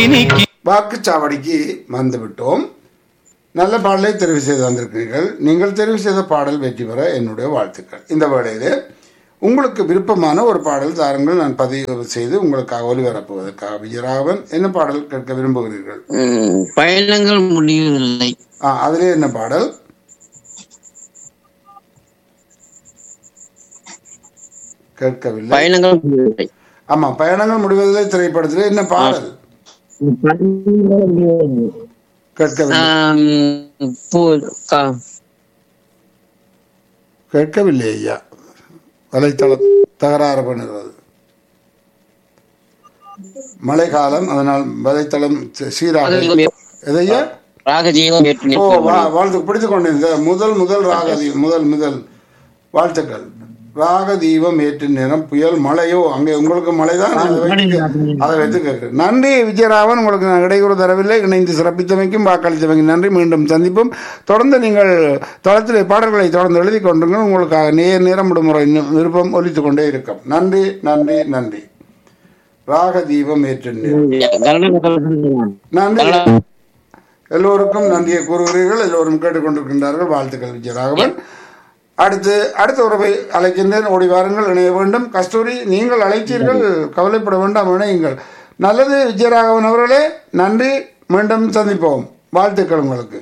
இனிக்கு வாக்குச்சாவடிக்கு வந்துவிட்டோம் நல்ல பாடலை தெரிவு செய்து வந்திருக்கிறீர்கள் நீங்கள் தெரிவு செய்த பாடல் வெற்றி பெற என்னுடைய வாழ்த்துக்கள் இந்த வேளையிலே உங்களுக்கு விருப்பமான ஒரு பாடல் தாருங்கள் நான் பதிவு செய்து உங்களுக்காக ஒலிபரப்புவதற்காக விஜயராகவன் என்ன பாடல் கேட்க விரும்புகிறீர்கள் ம், பயணங்கள் முடியவில்லை ஆ அதிலே என்ன பாடல் கேட்கவில்லை பயணங்கள் முடியவில்லை ஆமா பயணங்கள் முடிவதில்லை திரைப்படத்திலே என்ன பாடல் பயணங்கள் முடியவில்லை. கேட்கவில்லை ஆம், பு- கா- கேட்கவில்லை ஐயா வலைத்தளம் தகராறு பண்ணுகிறது மழைக்காலம் அதனால் வலைத்தளம் சீ- சீராக எதையா ராகஜீவம் ஏற்று ஓ நிற்கும் வா வாழ்த்து பிடித்து கொண்டிருந்த முதல் முதல் ராகதி முதல் முதல் வாழ்த்துக்கள் ராக தீபம் ஏற்று நிறம் புயல் மழையோ அங்கே உங்களுக்கு மழைதான் அதை வைத்து அதை வைத்து கேட்கிறேன் நன்றி விஜயராவன் உங்களுக்கு நான் இடையூறு தரவில்லை இணைந்து சிறப்பித்தமைக்கும் வாக்களித்தமைக்கும் நன்றி மீண்டும் சந்திப்போம் தொடர்ந்து நீங்கள் தளத்தில் பாடல்களை தொடர்ந்து எழுதி கொண்டுங்கள் உங்களுக்காக நேர் நேரம் விடுமுறை இன்னும் விருப்பம் ஒலித்துக் கொண்டே இருக்கும் நன்றி நன்றி நன்றி ராக தீபம் ஏற்று நிறம் நன்றி எல்லோருக்கும் நன்றியை கூறுகிறீர்கள் எல்லோரும் கேட்டுக்கொண்டிருக்கின்றார்கள் வாழ்த்துக்கள் விஜயராகவன் அடுத்து அடுத்த உறவை அழைக்கின்றேன் ஓடி வாருங்கள் இணைய வேண்டும் கஸ்தூரி நீங்கள் அழைத்தீர்கள் கவலைப்பட வேண்டாம் இணையுங்கள் நல்லது விஜயராகவன் அவர்களே நன்றி மீண்டும் சந்திப்போம் வாழ்த்துக்கள் உங்களுக்கு